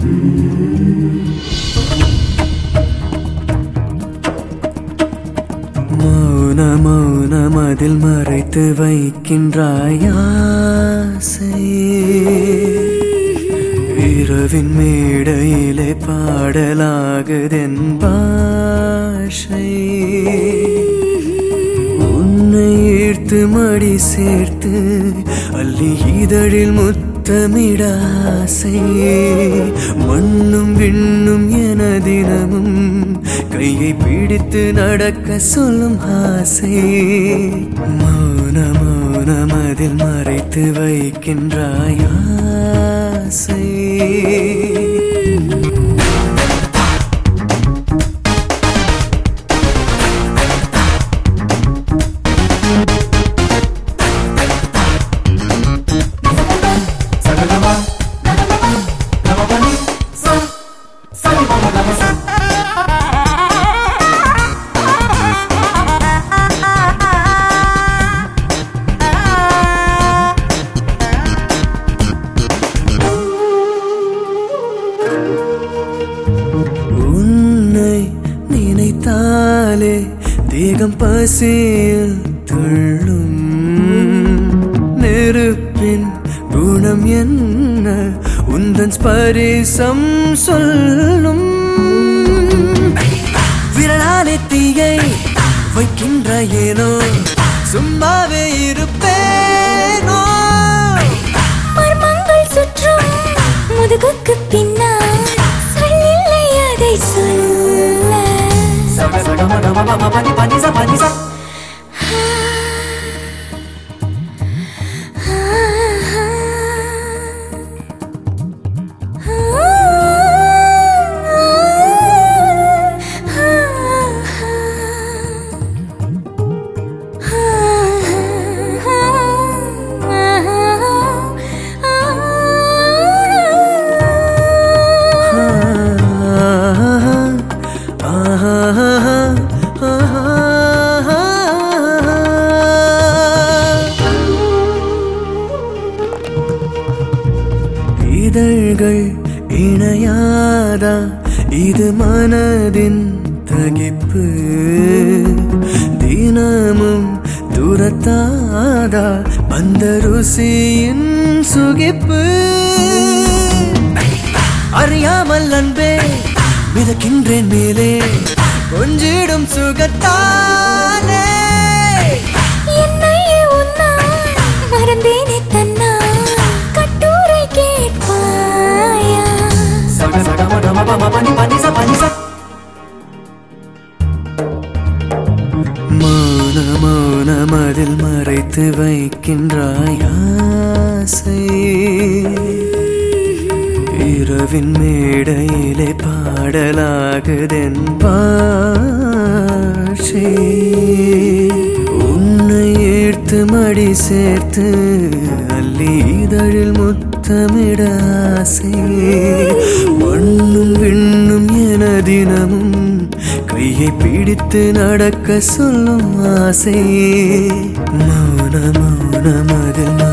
மௌன மௌனம் அதில் மறைத்து வைக்கின்றாய் ஆசை இரவின் மேடையிலே பாடலாகுதென் பாஷை உன்னை ஈர்த்து மடி சேர்த்து அள்ளி இதழில் முத்தமிடாசை மண்ணும் விண்ணும் என தினமும் கையை பிடித்து நடக்க சொல்லும் ஆசை மௌன மௌனம் அதில் மறைத்து வைக்கின்றாய் ஆசை உன்னை நினைத்தாலே தேகம் பசியில் துள்ளும் நெருப்பின் குணம் என்ன உந்தன் ஸ்பரிசம் சொல்லும் விரலாலே தீயை வைக்கின்ற ஏனோ சும்மாவே இருப்பேனோ மர்மங்கள் சுற்றும் முதுகுக்கு பின்னால் சொல்லில்லை அதை சொல்ல இதழ்கள் இணையாதா இது மனதின் தகிப்பு தினமும் துரத்தாதா அந்த ருசியின் சுகிப்பு அறியாமல் அன்பே மிதக்கின்றேன் மேலே கொஞ்சிடும் சுகத்தானே என்னையே உன்னால் மறந்தேனே தன்னால் கட்டுரை கேட்பாயா மௌன மௌனம் அதில் மறைத்து வைக்கின்றாய் ஆசை இரவின் மேடையிலே பாடலாகுதென் பாஷை உன்னை ஈர்த்து மடி சேர்த்து அள்ளி இதழில் முத்தமிட ஆசை மண்ணும் விண்ணும் என தினமும் கையை பிடித்து நடக்க சொல்லும் ஆசை மௌன மௌனம் அதில்